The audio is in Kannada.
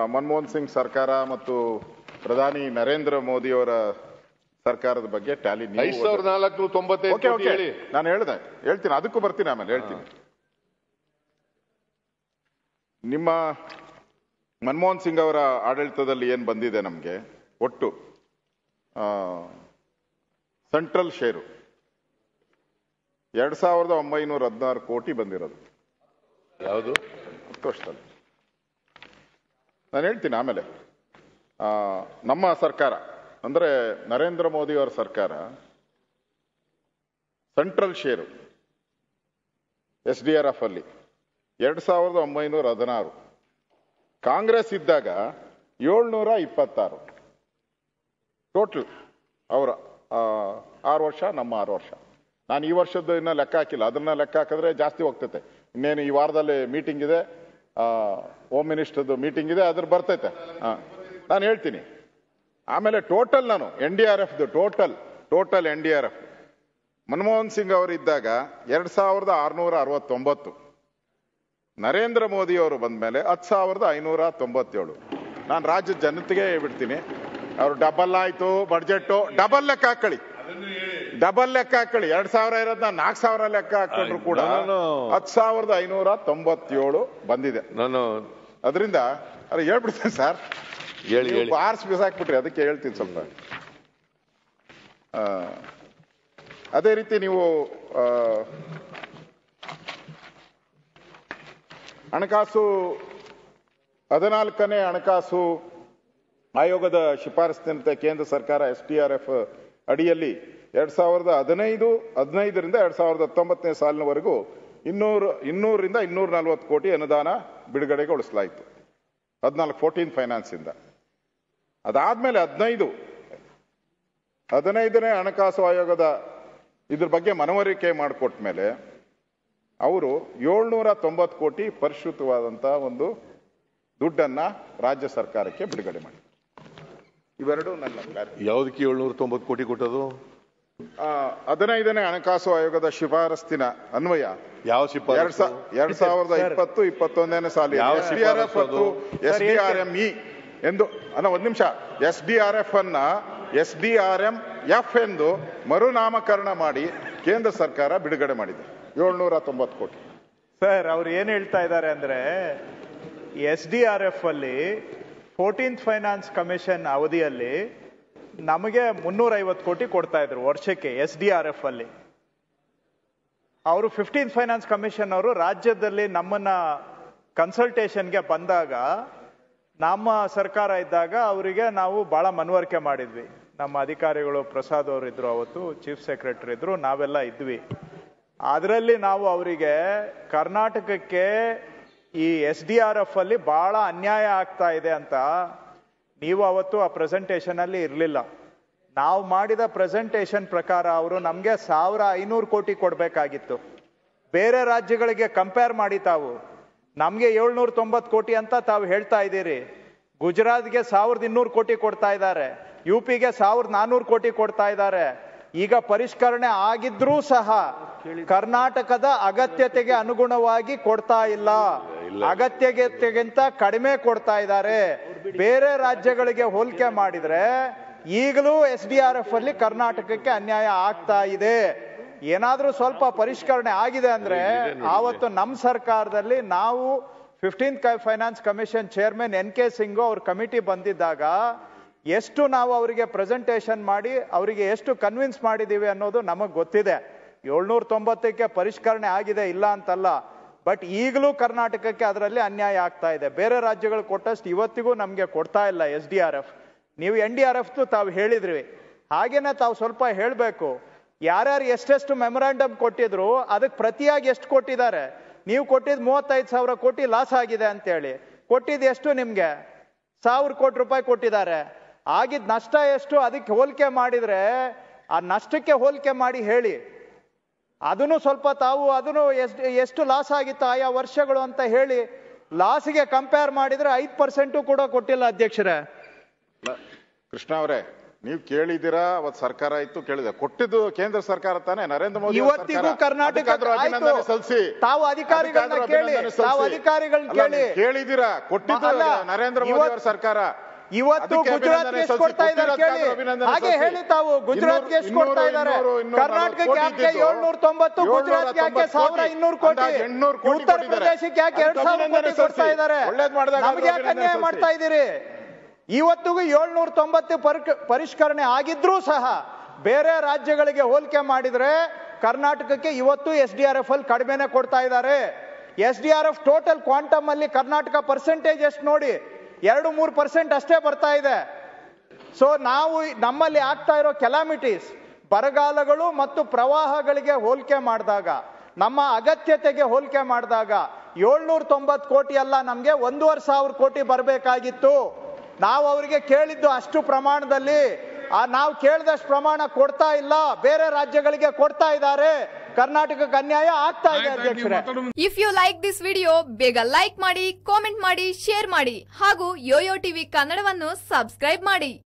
ಮನಮೋಹನ್ ಸಿಂಗ್ ಸರ್ಕಾರ ಮತ್ತು ಪ್ರಧಾನಿ ನರೇಂದ್ರ ಮೋದಿಯವರ ಸರ್ಕಾರದ ಬಗ್ಗೆ ಟ್ಯಾಲಿ ಐದ್ ಸಾವಿರದ ನಾಲ್ಕು ತೊಂಬತ್ತೈದು ಓಕೆ ಕೋಟಿ ಓಕೆ ಹೇಳಿ ನಾನು ಹೇಳ್ದೆ ಹೇಳ್ತೀನಿ ಅದಕ್ಕೂ ಬರ್ತೀನಿ ಆಮೇಲೆ ಹೇಳ್ತೀನಿ ನಿಮ್ಮ ಮನಮೋಹನ್ ಸಿಂಗ್ ಅವರ ಆಡಳಿತದಲ್ಲಿ ಏನು ಬಂದಿದೆ ನಮಗೆ ಒಟ್ಟು ಸೆಂಟ್ರಲ್ ಶೇರು ಎರಡ್ ಸಾವಿರದ ಒಂಬೈನೂರ ಹದಿನಾರು ಕೋಟಿ ಬಂದಿರೋದು ಯಾವುದು ಹತ್ತು ವರ್ಷದಲ್ಲಿ ನಾನು ಹೇಳ್ತೀನಿ ಆಮೇಲೆ ಆ, ನಮ್ಮ ಸರ್ಕಾರ ಅಂದ್ರೆ ನರೇಂದ್ರ ಮೋದಿ ಅವರ ಸರ್ಕಾರ central share S D R F ಅಲ್ಲಿ ಎರಡ್ ಸಾವಿರದ ಒಂಬೈನೂರ ಹದಿನಾರು ಕಾಂಗ್ರೆಸ್ ಇದ್ದಾಗ ಏಳ್ನೂರ ಇಪ್ಪತ್ತಾರು ಟೋಟಲ್ ಅವರ ಆರು ವರ್ಷ ನಮ್ಮ ಆರು ವರ್ಷ ನಾನು ಈ ವರ್ಷದ್ದು ಇನ್ನ ಲೆಕ್ಕ ಹಾಕಿಲ್ಲ ಅದನ್ನ ಲೆಕ್ಕ ಹಾಕಿದ್ರೆ ಜಾಸ್ತಿ ಹೋಗ್ತೈತೆ ಇನ್ನೇನು ಈ ವಾರದಲ್ಲಿ ಮೀಟಿಂಗ್ ಇದೆ ಹೋಮ್ ಮಿನಿಸ್ಟರ್ದು ಮೀಟಿಂಗ್ ಇದೆ ಅದ್ರ ಬರ್ತೈತೆ ಹಾ ನಾನು ಹೇಳ್ತೀನಿ ಆಮೇಲೆ ಟೋಟಲ್ ನಾನು ಎನ್ ಡಿ ಆರ್ ಎಫ್ದು total total N D R F Manmohan Singh ಅವರು ಇದ್ದಾಗ ಎರಡ್ ಸಾವಿರದ ಆರುನೂರ ಅರವತ್ತೊಂಬತ್ತು ನರೇಂದ್ರ ಮೋದಿ ಅವರು ಬಂದ ಮೇಲೆ ಹತ್ತು ಸಾವಿರದ ಐನೂರ ತೊಂಬತ್ತೇಳು ನಾನು ರಾಜ್ಯದ ಜನತೆಗೆ ಬಿಡ್ತೀನಿ ಅವ್ರು ಡಬಲ್ ಆಯ್ತು ಬಡ್ಜೆಟ್ ಡಬಲ್ ಲೆಕ್ಕ ಹಾಕೊಳ್ಳಿ ಡಬಲ್ ಲೆಕ್ಕ ಹಾಕೊಳ್ಳಿ ಎರಡ್ ಸಾವಿರ ಇರೋದನ್ನ ನಾಲ್ಕು ಸಾವಿರ ಲೆಕ್ಕ ಹಾಕೊಂಡ್ರು ಕೂಡ ನಾನು- ಹತ್ತು ಸಾವಿರದ ಐನೂರ ತೊಂಬತ್ತೇಳು ಬಂದಿದೆ ನಾನು ಅದರಿಂದ ಅರೆ ಹೇಳ್ಬಿಡ್ತೀನಿ ಸರ್ ಹೇಳಿ ಹೇಳಿ ಆರ್ಸ್ ಬಿಸಾಕ್ಬಿಟ್ರಿ ಅದಕ್ಕೆ ಹೇಳ್ತೀನಿ ಸ್ವಲ್ಪ ಆ, ಅದೇ ರೀತಿ ನೀವು ಆ, ಹಣಕಾಸು ಹದಿನಾಲ್ಕನೇ ಹಣಕಾಸು ಆಯೋಗದ ಶಿಫಾರಸಿನಂತೆ ಕೇಂದ್ರ ಸರ್ಕಾರ ಎಸ್ ಟಿ ಆರ್ ಎಫ್ ಅಡಿಯಲ್ಲಿ ಎರಡ್ ಸಾವಿರದ ಹದಿನೈದು ಹದಿನೈದರಿಂದ ಎರಡ್ ಸಾವಿರದ ಹತ್ತೊಂಬತ್ತನೇ ಸಾಲಿನವರೆಗೂ ಇನ್ನೂರು ಇನ್ನೂರರಿಂದ ಇನ್ನೂರ ನಲವತ್ತು ಕೋಟಿ ಅನುದಾನ ಬಿಡುಗಡೆಗೊಳಿಸಲಾಯಿತು ಹದಿನಾಲ್ಕು ಫೋರ್ಟೀನ್ ಫೈನಾನ್ಸ್ ಇಂದ ಅದಾದ್ಮೇಲೆ ಹದಿನೈದು ಹದಿನೈದನೇ ಹಣಕಾಸು ಆಯೋಗದ ಇದ್ರ ಬಗ್ಗೆ ಮನವರಿಕೆ ಮಾಡಿಕೊಟ್ಟ ಮೇಲೆ ಅವರು ಏಳ್ನೂರ ತೊಂಬತ್ತು ಕೋಟಿ ಪರಿಷ್ಕೃತವಾದಂತ ಒಂದು ದುಡ್ಡನ್ನ ರಾಜ್ಯ ಸರ್ಕಾರಕ್ಕೆ ಬಿಡುಗಡೆ ಮಾಡಿ ಇವೆರಡು ನನ್ನ clarity. ಯಾವ್ದಕ್ಕೆ ಏಳ್ನೂರ ತೊಂಬತ್ತು ಕೋಟಿ ಕೊಟ್ಟದು ಆ, ಹದಿನೈದನೇ ಹಣಕಾಸು ಆಯೋಗದ ಶಿಫಾರಸ್ತಿನ ಅನ್ವಯ ಯಾವ ಎರಡ್ ಶಿಫಾರಸು ಸಾ- ಎರಡ್ ಸಾವಿರದ ಇಪ್ಪತ್ತು ಇಪ್ಪತ್ತೊಂದನೇ ಸಾಲಿ ಯಾವ ಎಸ್ ಡಿ ಆರ್ ಎಫ್ ಶಿಫಾರಸು ಮತ್ತು ಅದು? S D R M E ಎಂದು ಅಲ್ಲ ಒಂದ್ ನಿಮಿಷ ಎಸ್ ಡಿ ಆರ್ ಎಫ್ ಅನ್ನ S D R M F ಎಂದು ಮರುನಾಮಕರಣ ಮಾಡಿ ಕೇಂದ್ರ ಸರ್ಕಾರ ಬಿಡುಗಡೆ ಮಾಡಿದೆ ಏಳ್ನೂರ ತೊಂಬತ್ತು ಕೋಟಿ ಸರ್ ಅವ್ರು ಏನ್ ಹೇಳ್ತಾ ಇದ್ದಾರೆ ಅಂದ್ರೆ ಎಸ್ ಡಿ ಆರ್ ಎಫ್ ಅಲ್ಲಿ ಫೋರ್ಟೀನ್ತ್ ಫೈನಾನ್ಸ್ ಕಮಿಷನ್ ಅವಧಿಯಲ್ಲಿ ನಮಗೆ ಮುನ್ನೂರ ಐವತ್ತು ಕೋಟಿ ಕೊಡ್ತಾ ಇದ್ರು ವರ್ಷಕ್ಕೆ ಎಸ್ ಡಿ ಆರ್ ಎಫ್ ಅಲ್ಲಿ ಅವರು ಫಿಫ್ಟೀನ್ತ್ ಫೈನಾನ್ಸ್ ಕಮಿಷನ್ ಅವರು ರಾಜ್ಯದಲ್ಲಿ ನಮ್ಮನ್ನ ಕನ್ಸಲ್ಟೇಷನ್ಗೆ ಬಂದಾಗ ನಮ್ಮ ಸರ್ಕಾರ ಇದ್ದಾಗ ಅವರಿಗೆ ನಾವು ಬಹಳ ಮನವರಿಕೆ ಮಾಡಿದ್ವಿ ನಮ್ಮ ಅಧಿಕಾರಿಗಳು ಪ್ರಸಾದ್ ಅವರು ಇದ್ರು ಅವತ್ತು ಚೀಫ್ ಸೆಕ್ರೆಟರಿ ಇದ್ರು ನಾವೆಲ್ಲ ಇದ್ವಿ ಅದರಲ್ಲಿ ನಾವು ಅವರಿಗೆ ಕರ್ನಾಟಕಕ್ಕೆ ಈ ಎಸ್ ಡಿ ಆರ್ ಎಫ್ ಅಲ್ಲಿ ಬಹಳ ಅನ್ಯಾಯ ಆಗ್ತಾ ಇದೆ ಅಂತ ನೀವು ಅವತ್ತು ಆ ಪ್ರೆಸೆಂಟೇಷನ್ ಅಲ್ಲಿ ಇರಲಿಲ್ಲ ನಾವು ಮಾಡಿದ ಪ್ರೆಸೆಂಟೇಷನ್ ಪ್ರಕಾರ ಅವರು ನಮಗೆ ಸಾವಿರ ಐನೂರು ಕೋಟಿ ಕೊಡಬೇಕಾಗಿತ್ತು ಬೇರೆ ರಾಜ್ಯಗಳಿಗೆ ಕಂಪೇರ್ ಮಾಡಿ ತಾವು ನಮಗೆ ಏಳ್ನೂರ ತೊಂಬತ್ತು ಕೋಟಿ ಅಂತ ತಾವು ಹೇಳ್ತಾ ಇದ್ದೀರಿ ಗುಜರಾತ್ಗೆ ಸಾವಿರದ ಇನ್ನೂರು ಕೋಟಿ ಕೊಡ್ತಾ ಇದ್ದಾರೆ ಯು ಪಿಗೆ ಸಾವಿರದ ನಾನ್ನೂರು ಕೋಟಿ ಕೊಡ್ತಾ ಇದ್ದಾರೆ ಈಗ ಪರಿಷ್ಕರಣೆ ಆಗಿದ್ರೂ ಸಹ ಕರ್ನಾಟಕದ ಅಗತ್ಯತೆಗೆ ಅನುಗುಣವಾಗಿ ಕೊಡ್ತಾ ಇಲ್ಲ ಅಗತ್ಯತೆಗಿಂತ ಕಡಿಮೆ ಕೊಡ್ತಾ ಇದ್ದಾರೆ ಬೇರೆ ರಾಜ್ಯಗಳಿಗೆ ಹೋಲಿಕೆ ಮಾಡಿದ್ರೆ ಈಗಲೂ ಎಸ್ ಡಿ ಆರ್ ಎಫ್ ಅಲ್ಲಿ ಕರ್ನಾಟಕಕ್ಕೆ ಅನ್ಯಾಯ ಆಗ್ತಾ ಇದೆ ಏನಾದ್ರೂ ಸ್ವಲ್ಪ ಪರಿಷ್ಕರಣೆ ಆಗಿದೆ ಅಂದ್ರೆ ಆವತ್ತು ನಮ್ಮ ಸರ್ಕಾರದಲ್ಲಿ ನಾವು fifteenth finance commission chairman N K Singh ಅವ್ರ ಕಮಿಟಿ ಬಂದಿದ್ದಾಗ ಎಷ್ಟು ನಾವು ಅವರಿಗೆ ಪ್ರೆಸೆಂಟೇಷನ್ ಮಾಡಿ ಅವರಿಗೆ ಎಷ್ಟು ಕನ್ವಿನ್ಸ್ ಮಾಡಿದೀವಿ ಅನ್ನೋದು ನಮಗೆ ಗೊತ್ತಿದೆ ಏಳ್ನೂರ ತೊಂಬತ್ತಕ್ಕೆ ಪರಿಷ್ಕರಣೆ ಆಗಿದೆ ಇಲ್ಲ ಅಂತಲ್ಲ ಬಟ್ ಈಗಲೂ ಕರ್ನಾಟಕಕ್ಕೆ ಅದರಲ್ಲಿ ಅನ್ಯಾಯ ಆಗ್ತಾ ಇದೆ ಬೇರೆ ರಾಜ್ಯಗಳು ಕೊಟ್ಟಷ್ಟು ಇವತ್ತಿಗೂ ನಮಗೆ ಕೊಡ್ತಾ ಇಲ್ಲ ಎಸ್ ಡಿ ಆರ್ ಎಫ್ ನೀವು ಎನ್ ಡಿ ಆರ್ ಎಫ್ ತಾವು ಹೇಳಿದ್ರಿ ಹಾಗೇನೆ ತಾವು ಸ್ವಲ್ಪ ಹೇಳಬೇಕು ಯಾರ್ಯಾರು ಎಷ್ಟೆಷ್ಟು ಮೆಮೊರಾಂಡಮ್ ಕೊಟ್ಟಿದ್ರು ಅದಕ್ಕೆ ಪ್ರತಿಯಾಗಿ ಎಷ್ಟು ಕೊಟ್ಟಿದ್ದಾರೆ ನೀವು ಕೊಟ್ಟಿದ್ ಮೂವತ್ತೈದು ಸಾವಿರ ಕೋಟಿ ಲಾಸ್ ಆಗಿದೆ ಅಂತೇಳಿ ಕೊಟ್ಟಿದ್ದು ಎಷ್ಟು ನಿಮ್ಗೆ ಸಾವಿರ ಕೋಟಿ ರೂಪಾಯಿ ಕೊಟ್ಟಿದ್ದಾರೆ ಆಗಿದ್ ನಷ್ಟ ಎಷ್ಟು ಅದಕ್ಕೆ ಹೋಲಿಕೆ ಮಾಡಿದ್ರೆ ಆ ನಷ್ಟಕ್ಕೆ ಹೋಲಿಕೆ ಮಾಡಿ ಹೇಳಿ ಅದನ್ನು ಸ್ವಲ್ಪ ತಾವು ಅದನ್ನು ಎಷ್ಟು ಎಷ್ಟು ಲಾಸ್ ಆಗಿತ್ತು ಆಯಾ ವರ್ಷಗಳು ಅಂತ ಹೇಳಿ ಲಾಸ್ಗೆ ಕಂಪೇರ್ ಮಾಡಿದ್ರೆ ಐದು ಪರ್ಸೆಂಟು ಕೂಡ ಕೊಟ್ಟಿಲ್ಲ ಅಧ್ಯಕ್ಷರೇ ಕೃಷ್ಣ ಅವರೇ ನೀವು ಕೇಳಿದಿರಾ ಅವತ್ ಸರ್ಕಾರ ಇತ್ತು ಕೇಳಿದೆ ಕೊಟ್ಟಿದ್ದು ಕೇಂದ್ರ ಸರ್ಕಾರ ತಾನೇ ನರೇಂದ್ರ ಮೋದಿ ಅವ್ರ ಇವತ್ತಿಗೂ ಸರ್ಕಾರ. ಕರ್ನಾಟಕ ಅದಕ್ಕಾದ್ರೂ ಅಭಿನಂದನೆ ಆಯ್ತು. ಸಲ್ಲಿಸಿ ತಾವು ಅಧಿಕಾರಿಗಳನ್ನ ಅದಕ್ಕಾದ್ರೂ ಕೇಳಿ, ಅಭಿನಂದನೆ ಸಲ್ಲಿಸಿ. ತಾವು ಅಧಿಕಾರಿಗಳನ್ನ ಅಲ್ಲ, ಕೇಳಿ. ನೀವು ಕೇಳಿದಿರಾ ಕೊಟ್ಟಿದ್ದು ಅಲ್ಲ, ನರೇಂದ್ರ ಮೋದಿ ಅವರ ಇವತ್ತು- ಸರ್ಕಾರ ಇವತ್ತು ಅದಕ್ಕೆ ಗುಜರಾತ್ಗೆ ಅಭಿನಂದನೆ ಎಷ್ಟು ಸಲ್ಲಿಸಿ. ಕೊಡ್ತಾ ಇದ್ದಾರೆ ಕೇಳಿ ಕೊಟ್ಟಿರೋದಕ್ಕಾದ್ರೂ ಅಭಿನಂದನೆ ಹಾಗೆ ಸಲ್ಲಿಸಿ. ಹೇಳಿ ತಾವು ಗುಜರಾತ್ಗೆ ಎಷ್ಟು ಇನ್ನೂರು, ಕೊಡ್ತಾ ಇದ್ದಾರೆ ಇನ್ನೂರು, ಇನ್ನೂರು ಕರ್ನಾಟಕಕ್ಕೆ ಕೋಟಿ ಯಾಕೆ ಇದ್ದಿದ್ದು ಏಳ್ನೂರ ತೊಂಬತ್ತು ಗುಜರಾತ್ಗೆ ಯಾಕೆ ಸಾವಿರ ಇನ್ನೂರು ಕೋಟಿ ಅಂದಾಜು 800 ಕೋಟಿ ಉತ್ತರ ಕೊಟ್ಟಿದ್ದಾರೆ. ಪ್ರದೇಶಕ್ಕೆ ಯಾಕೆ ಎರಡ್ ಅದಕ್ಕೆ ಸಾವಿರ ಕೋಟಿ ಅಭಿನಂದನೆ ಕೊಡ್ತಾ ಸಲ್ಲಿಸಿ. ಇದ್ದಾರೆ ಒಳ್ಳೇದ್ ಮಾಡಿದಾಗ ನಮ್ಗೆ ಯಾಕೆ ಅಭಿನಂದನೆ ಅನ್ಯಾಯ ಮಾಡ್ತಾ ಸಲ್ಲಿಸಿ. ಇದ್ದೀರಿ ಇವತ್ತಿಗೂ ಏಳ್ನೂರ ತೊಂಬತ್ತು ಪರ್ಕ- ಪರಿಷ್ಕರಣೆ ಆಗಿದ್ರೂ ಸಹ ಬೇರೆ ರಾಜ್ಯಗಳಿಗೆ ಹೋಲಿಕೆ ಮಾಡಿದ್ರೆ ಕರ್ನಾಟಕಕ್ಕೆ ಇವತ್ತು ಎಸ್ ಡಿ ಆರ್ ಎಫ್ ಅಲ್ಲಿ ಕಡಿಮೆನೆ ಕೊಡ್ತಾ ಇದ್ದಾರೆ S D R F total quantum ಅಲ್ಲಿ ಕರ್ನಾಟಕ ಪರ್ಸೆಂಟೇಜ್ ಎಷ್ಟು ನೋಡಿ ಎರಡು ಮೂರು ಪರ್ಸೆಂಟ್ ಅಷ್ಟೇ ಬರ್ತಾ ಇದೆ ಸೊ ನಾವು ನಮ್ಮಲ್ಲಿ ಆಗ್ತಾ ಇರೋ ಕೆಲಾಮಿಟೀಸ್ ಬರಗಾಲಗಳು ಮತ್ತು ಪ್ರವಾಹಗಳಿಗೆ ಹೋಲಿಕೆ ಮಾಡಿದಾಗ ನಮ್ಮ ಅಗತ್ಯತೆಗೆ ಹೋಲಿಕೆ ಮಾಡಿದಾಗ ಏಳ್ನೂರ ತೊಂಬತ್ತು ಕೋಟಿ ಅಲ್ಲ ನಮಗೆ ಒಂದೂವರೆ ಸಾವಿರ ಕೋಟಿ ಬರಬೇಕಾಗಿತ್ತು ನಾವು ಅವರಿಗೆ ಕೇಳಿದ್ದು ಅಷ್ಟು ಪ್ರಮಾಣದಲ್ಲಿ ಆ ನಾವು ಕೇಳಿದಷ್ಟು ಪ್ರಮಾಣ ಕೊಡ್ತಾ ಇಲ್ಲ ಬೇರೆ ರಾಜ್ಯಗಳಿಗೆ ಕೊಡ್ತಾ ಇದ್ದಾರೆ ಕರ್ನಾಟಕಕ್ಕೆ ಅನ್ಯಾಯ ಆಗ್ತಾ ಇದೆ ಅಧ್ಯಕ್ಷರೇ if you like this video ಬೇಗ ಲೈಕ್ ಮಾಡಿ ಕಾಮೆಂಟ್ ಮಾಡಿ ಶೇರ್ ಮಾಡಿ ಹಾಗೂ ಯೋಯೋ ಟಿವಿ ಕನ್ನಡವನ್ನು ಸಬ್ಸ್ಕ್ರೈಬ್ ಮಾಡಿ